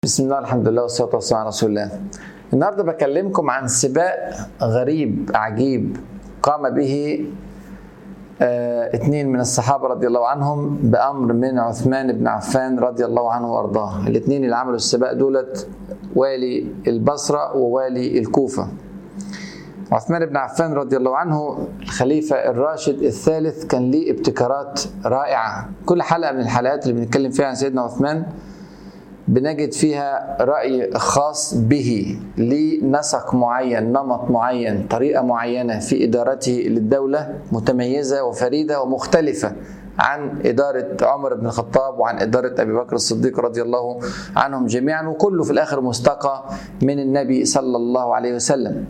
بسم الله الحمد لله والصلاة والسلام على رسول الله النهاردة بكلمكم عن سباق غريب عجيب قام به آه اثنين من الصحابة رضي الله عنهم بأمر من عثمان بن عفان رضي الله عنه وأرضاه الاثنين اللي عملوا السباق دولت والي البصرة ووالي الكوفة عثمان بن عفان رضي الله عنه الخليفة الراشد الثالث كان ليه ابتكارات رائعة كل حلقة من الحلقات اللي بنتكلم فيها عن سيدنا عثمان بنجد فيها رأي خاص به لنسق معين نمط معين طريقة معينة في إدارته للدولة متميزة وفريدة ومختلفة عن إدارة عمر بن الخطاب وعن إدارة أبي بكر الصديق رضي الله عنهم جميعا وكله في الآخر مستقى من النبي صلى الله عليه وسلم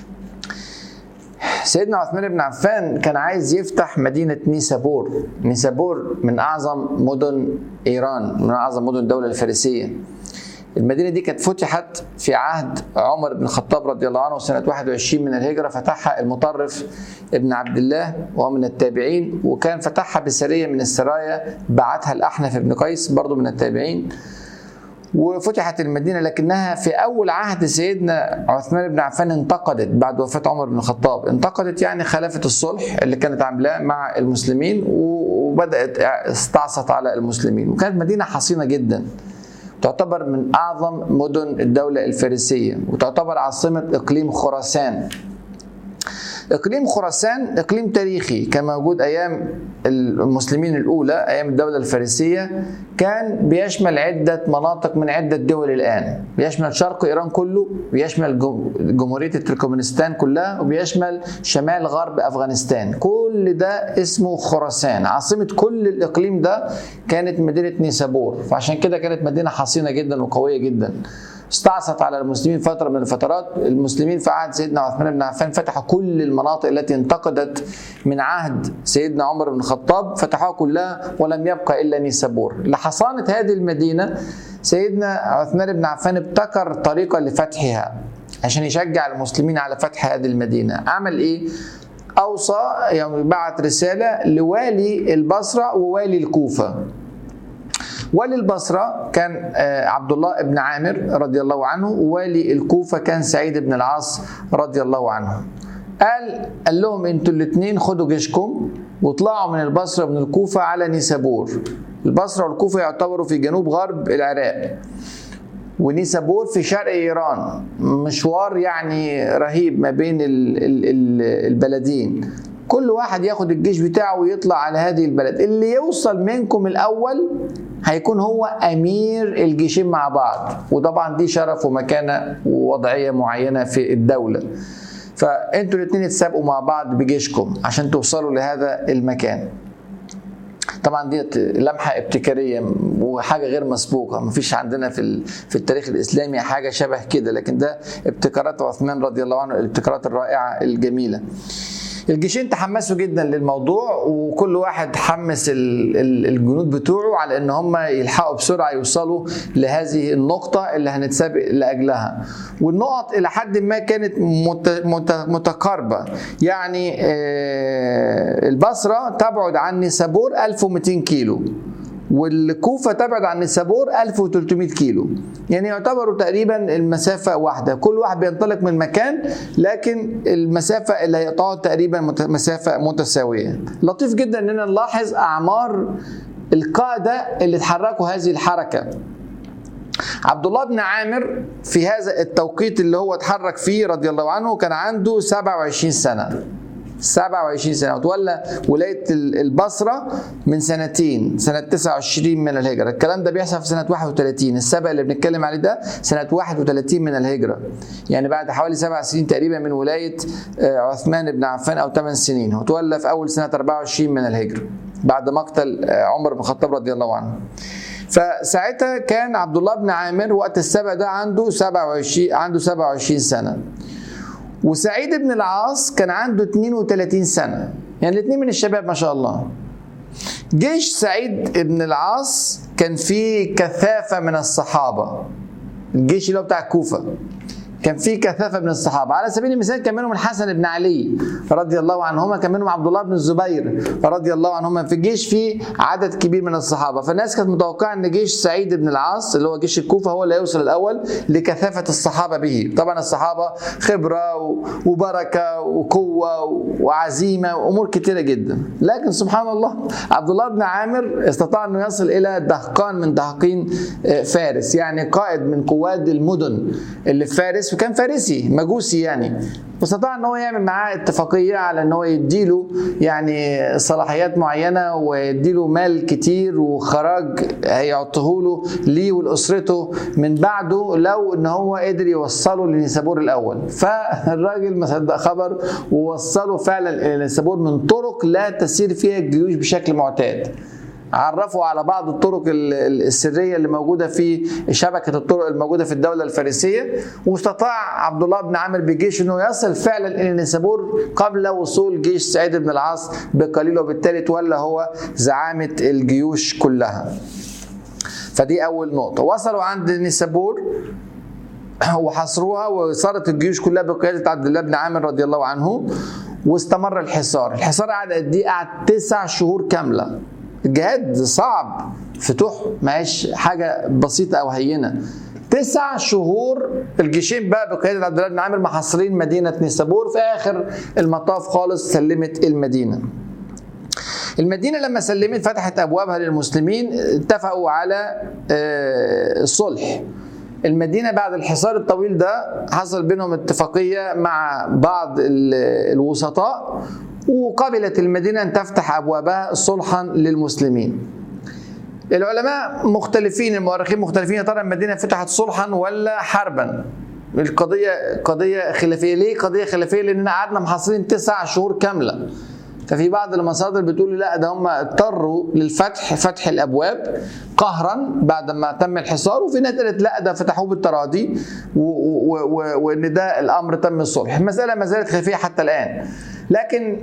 سيدنا عثمان بن عفان كان عايز يفتح مدينة نيسابور نيسابور من أعظم مدن إيران من أعظم مدن الدولة الفارسية المدينة دي كانت فتحت في عهد عمر بن الخطاب رضي الله عنه سنة 21 من الهجرة فتحها المطرف ابن عبد الله وهو من التابعين وكان فتحها بسرية من السرايا بعتها الأحنف بن قيس برضه من التابعين وفتحت المدينة لكنها في أول عهد سيدنا عثمان بن عفان انتقدت بعد وفاة عمر بن الخطاب انتقدت يعني خلافة الصلح اللي كانت عاملاه مع المسلمين وبدأت استعصت على المسلمين وكانت مدينة حصينة جدا تعتبر من أعظم مدن الدولة الفارسية وتعتبر عاصمة إقليم خراسان اقليم خراسان اقليم تاريخي كان موجود ايام المسلمين الاولى ايام الدوله الفارسيه كان بيشمل عده مناطق من عده دول الان بيشمل شرق ايران كله بيشمل جمهوريه التركمانستان كلها وبيشمل شمال غرب افغانستان كل ده اسمه خراسان عاصمه كل الاقليم ده كانت مدينه نيسابور فعشان كده كانت مدينه حصينه جدا وقويه جدا استعصت على المسلمين فتره من الفترات المسلمين في عهد سيدنا عثمان بن عفان فتحوا كل المناطق التي انتقدت من عهد سيدنا عمر بن الخطاب فتحوها كلها ولم يبقى الا نيسابور لحصانه هذه المدينه سيدنا عثمان بن عفان ابتكر طريقه لفتحها عشان يشجع المسلمين على فتح هذه المدينه عمل ايه اوصى يعني بعت رساله لوالي البصره ووالي الكوفه والي البصرة كان عبد الله بن عامر رضي الله عنه ووالي الكوفة كان سعيد بن العاص رضي الله عنه قال قال لهم انتوا الاثنين خدوا جيشكم واطلعوا من البصرة ومن الكوفة على نيسابور البصرة والكوفة يعتبروا في جنوب غرب العراق ونيسابور في شرق ايران مشوار يعني رهيب ما بين ال ال ال البلدين كل واحد ياخد الجيش بتاعه ويطلع على هذه البلد اللي يوصل منكم الاول هيكون هو امير الجيشين مع بعض وطبعا دي شرف ومكانه ووضعيه معينه في الدوله فانتوا الاثنين تسابقوا مع بعض بجيشكم عشان توصلوا لهذا المكان طبعا دي لمحه ابتكاريه وحاجه غير مسبوقه مفيش عندنا في في التاريخ الاسلامي حاجه شبه كده لكن ده ابتكارات عثمان رضي الله عنه الابتكارات الرائعه الجميله الجيشين تحمسوا جدا للموضوع وكل واحد حمس الجنود بتوعه على ان هم يلحقوا بسرعه يوصلوا لهذه النقطه اللي هنتسابق لاجلها والنقط الى حد ما كانت متقاربه يعني البصره تبعد عن نيسابور 1200 كيلو والكوفة تبعد عن نيسابور 1300 كيلو يعني يعتبروا تقريبا المسافة واحدة كل واحد بينطلق من مكان لكن المسافة اللي هيقطعها تقريبا مسافة متساوية لطيف جدا اننا نلاحظ اعمار القادة اللي اتحركوا هذه الحركة عبد الله بن عامر في هذا التوقيت اللي هو اتحرك فيه رضي الله عنه كان عنده 27 سنة 27 سنة وتولى ولاية البصرة من سنتين سنة 29 من الهجرة الكلام ده بيحصل في سنة 31 السبق اللي بنتكلم عليه ده سنة 31 من الهجرة يعني بعد حوالي سبع سنين تقريبا من ولاية عثمان بن عفان أو 8 سنين هو تولى في أول سنة 24 من الهجرة بعد مقتل عمر بن الخطاب رضي الله عنه فساعتها كان عبد الله بن عامر وقت السبق ده عنده 27 عنده 27 سنة وسعيد بن العاص كان عنده 32 سنة يعني الاثنين من الشباب ما شاء الله جيش سعيد بن العاص كان فيه كثافة من الصحابة الجيش اللي هو بتاع الكوفة كان في كثافه من الصحابه على سبيل المثال كان منهم الحسن بن علي رضي الله عنهما كان منهم عبد الله بن الزبير رضي الله عنهما في الجيش في عدد كبير من الصحابه فالناس كانت متوقعه ان جيش سعيد بن العاص اللي هو جيش الكوفه هو اللي هيوصل الاول لكثافه الصحابه به طبعا الصحابه خبره وبركه وقوه وعزيمه وامور كثيره جدا لكن سبحان الله عبد الله بن عامر استطاع انه يصل الى دهقان من دهقين فارس يعني قائد من قواد المدن اللي في فارس وكان فارسي مجوسي يعني واستطاع ان هو يعمل معاه اتفاقيه على ان هو يديله يعني صلاحيات معينه ويديله مال كتير وخراج هيعطيه له ليه ولاسرته من بعده لو ان هو قدر يوصله لنيسابور الاول فالراجل ما صدق خبر ووصله فعلا الى نيسابور من طرق لا تسير فيها الجيوش بشكل معتاد عرفوا على بعض الطرق السريه اللي موجوده في شبكه الطرق الموجوده في الدوله الفارسيه واستطاع عبد الله بن عامر بجيش انه يصل فعلا الى نيسابور قبل وصول جيش سعيد بن العاص بقليل وبالتالي تولى هو زعامه الجيوش كلها. فدي اول نقطه وصلوا عند نيسابور وحصروها وصارت الجيوش كلها بقياده عبد الله بن عامر رضي الله عنه واستمر الحصار، الحصار قعد قد ايه؟ قعد تسع شهور كامله. الجهاد صعب فتوح معيش حاجة بسيطة أو هينة تسع شهور الجيشين بقى بقيادة عبد الله بن عامر محاصرين مدينة نيسابور في آخر المطاف خالص سلمت المدينة المدينة لما سلمت فتحت أبوابها للمسلمين اتفقوا على الصلح المدينة بعد الحصار الطويل ده حصل بينهم اتفاقية مع بعض الوسطاء وقبلت المدينة أن تفتح أبوابها صلحا للمسلمين العلماء مختلفين المؤرخين مختلفين يا ترى المدينة فتحت صلحا ولا حربا القضية قضية خلافية ليه قضية خلافية لأننا قعدنا محاصرين تسع شهور كاملة ففي بعض المصادر بتقول لا ده هم اضطروا للفتح فتح الابواب قهرا بعد ما تم الحصار وفي ناس قالت لا ده فتحوه بالتراضي وان ده الامر تم الصلح المساله ما زالت خفيه حتى الان لكن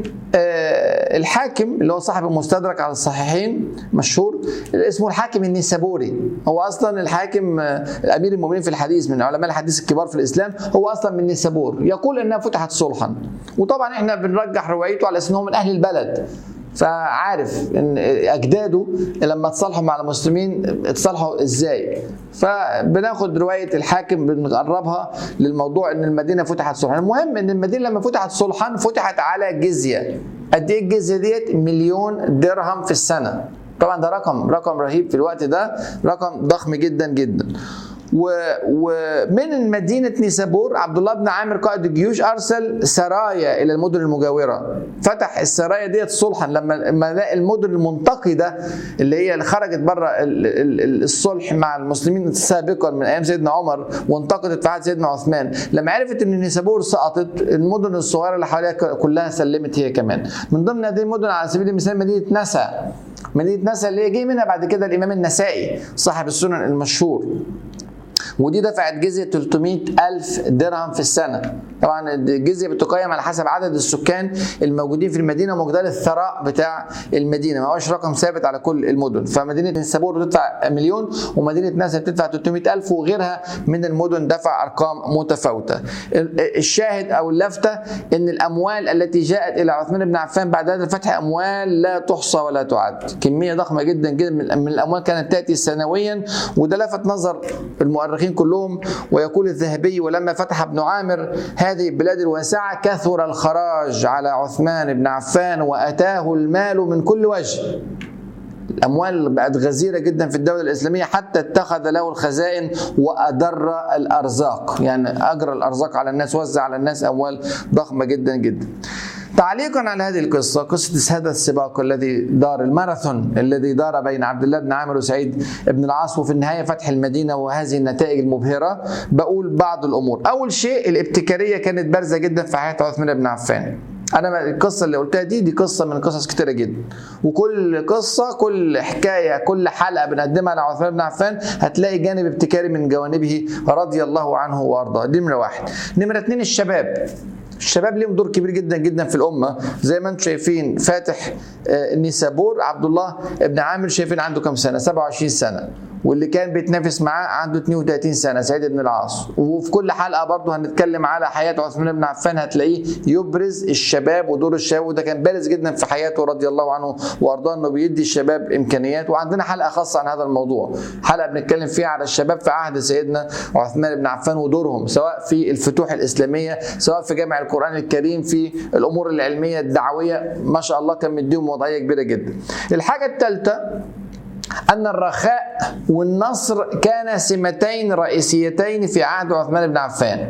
الحاكم اللي هو صاحب المستدرك على الصحيحين مشهور اسمه الحاكم النيسابوري هو اصلا الحاكم امير المؤمنين في الحديث من علماء الحديث الكبار في الاسلام هو اصلا من نيسابور يقول انها فتحت صلحا وطبعا احنا بنرجح روايته على اساس من اهل البلد فعارف ان اجداده لما تصالحوا مع المسلمين اتصالحوا ازاي فبناخد روايه الحاكم بنقربها للموضوع ان المدينه فتحت صلحا المهم ان المدينه لما فتحت صلحا فتحت على جزيه قد ايه الجزيه ديت مليون درهم في السنه طبعا ده رقم رقم رهيب في الوقت ده رقم ضخم جدا جدا ومن مدينة نيسابور عبد الله بن عامر قائد الجيوش أرسل سرايا إلى المدن المجاورة فتح السرايا ديت صلحا لما لقى المدن المنتقدة اللي هي اللي خرجت بره الصلح مع المسلمين سابقا من أيام سيدنا عمر وانتقدت في عهد سيدنا عثمان لما عرفت أن نيسابور سقطت المدن الصغيرة اللي حواليها كلها سلمت هي كمان من ضمن هذه المدن على سبيل المثال مدينة نسا مدينة نسا اللي جه منها بعد كده الإمام النسائي صاحب السنن المشهور ودي دفعت جزية 300 ألف درهم في السنة طبعا الجزية بتقيم على حسب عدد السكان الموجودين في المدينة ومقدار الثراء بتاع المدينة ما هوش رقم ثابت على كل المدن فمدينة نسابور بتدفع مليون ومدينة ناسا بتدفع 300 ألف وغيرها من المدن دفع أرقام متفاوتة الشاهد أو اللفتة أن الأموال التي جاءت إلى عثمان بن عفان بعد هذا الفتح أموال لا تحصى ولا تعد كمية ضخمة جدا جدا من الأموال كانت تأتي سنويا وده لفت نظر المؤرخين كلهم ويقول الذهبي ولما فتح ابن عامر هذه البلاد الواسعة كثر الخراج على عثمان بن عفان وأتاه المال من كل وجه الأموال بقت غزيرة جدا في الدولة الإسلامية حتى اتخذ له الخزائن وأدر الأرزاق يعني أجرى الأرزاق على الناس وزع على الناس أموال ضخمة جدا جدا تعليقا على هذه القصة قصة هذا السباق الذي دار الماراثون الذي دار بين عبد الله بن عامر وسعيد بن العاص وفي النهاية فتح المدينة وهذه النتائج المبهرة بقول بعض الأمور أول شيء الابتكارية كانت بارزة جدا في حياة عثمان بن عفان انا القصه اللي قلتها دي دي قصه من قصص كتيره جدا وكل قصه كل حكايه كل حلقه بنقدمها على عثمان بن عفان هتلاقي جانب ابتكاري من جوانبه رضي الله عنه وارضاه دي نمره واحد نمره اتنين الشباب الشباب ليهم دور كبير جدا جدا في الامه زي ما انتم شايفين فاتح النيسابور عبد الله بن عامر شايفين عنده كم سنه 27 سنه واللي كان بيتنافس معاه عنده 32 سنه سعيد بن العاص وفي كل حلقه برضه هنتكلم على حياه عثمان بن عفان هتلاقيه يبرز الشباب ودور الشباب وده كان بارز جدا في حياته رضي الله عنه وارضاه انه بيدي الشباب امكانيات وعندنا حلقه خاصه عن هذا الموضوع حلقه بنتكلم فيها على الشباب في عهد سيدنا عثمان بن عفان ودورهم سواء في الفتوح الاسلاميه سواء في جامع القران الكريم في الامور العلميه الدعويه ما شاء الله كان مديهم وضعيه كبيره جدا الحاجه الثالثه أن الرخاء والنصر كان سمتين رئيسيتين في عهد عثمان بن عفان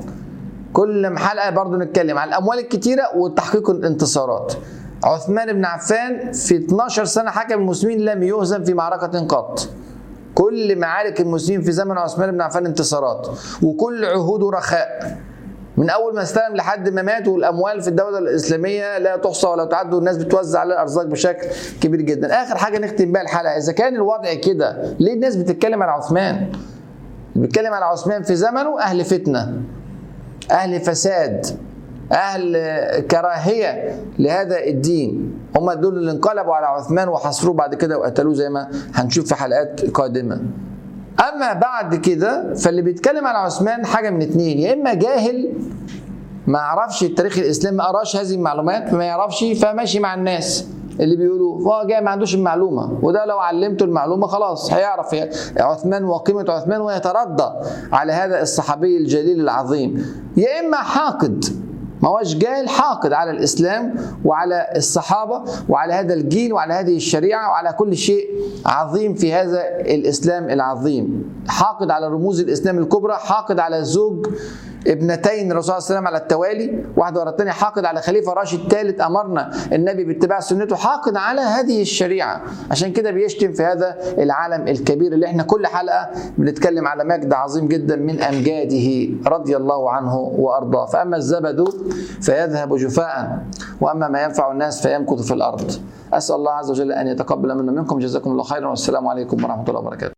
كل حلقة برضو نتكلم عن الأموال الكتيرة وتحقيق الانتصارات عثمان بن عفان في 12 سنة حكم المسلمين لم يهزم في معركة قط كل معارك المسلمين في زمن عثمان بن عفان انتصارات وكل عهوده رخاء من اول ما استلم لحد ما مات والاموال في الدوله الاسلاميه لا تحصى ولا تعد والناس بتوزع على الارزاق بشكل كبير جدا اخر حاجه نختم بيها الحلقه اذا كان الوضع كده ليه الناس بتتكلم على عثمان بيتكلم على عثمان في زمنه اهل فتنه اهل فساد اهل كراهيه لهذا الدين هم دول اللي انقلبوا على عثمان وحصروه بعد كده وقتلوه زي ما هنشوف في حلقات قادمه اما بعد كده فاللي بيتكلم على عثمان حاجه من اتنين يا اما جاهل ما يعرفش التاريخ الاسلامي ما قراش هذه المعلومات ما يعرفش فماشي مع الناس اللي بيقولوا هو جاي ما عندوش المعلومه وده لو علمته المعلومه خلاص هيعرف عثمان وقيمه عثمان ويترضى على هذا الصحابي الجليل العظيم يا اما حاقد ما هوش جاهل حاقد على الاسلام وعلى الصحابه وعلى هذا الجيل وعلى هذه الشريعه وعلى كل شيء عظيم في هذا الاسلام العظيم حاقد على رموز الاسلام الكبرى حاقد على زوج ابنتين الرسول صلى الله عليه وسلم على التوالي واحده ورا الثانيه حاقد على خليفه راشد ثالث امرنا النبي باتباع سنته حاقد على هذه الشريعه عشان كده بيشتم في هذا العالم الكبير اللي احنا كل حلقه بنتكلم على مجد عظيم جدا من امجاده رضي الله عنه وارضاه فاما الزبد فيذهب جفاء واما ما ينفع الناس فيمكث في الارض اسال الله عز وجل ان يتقبل منا منكم جزاكم الله خيرا والسلام عليكم ورحمه الله وبركاته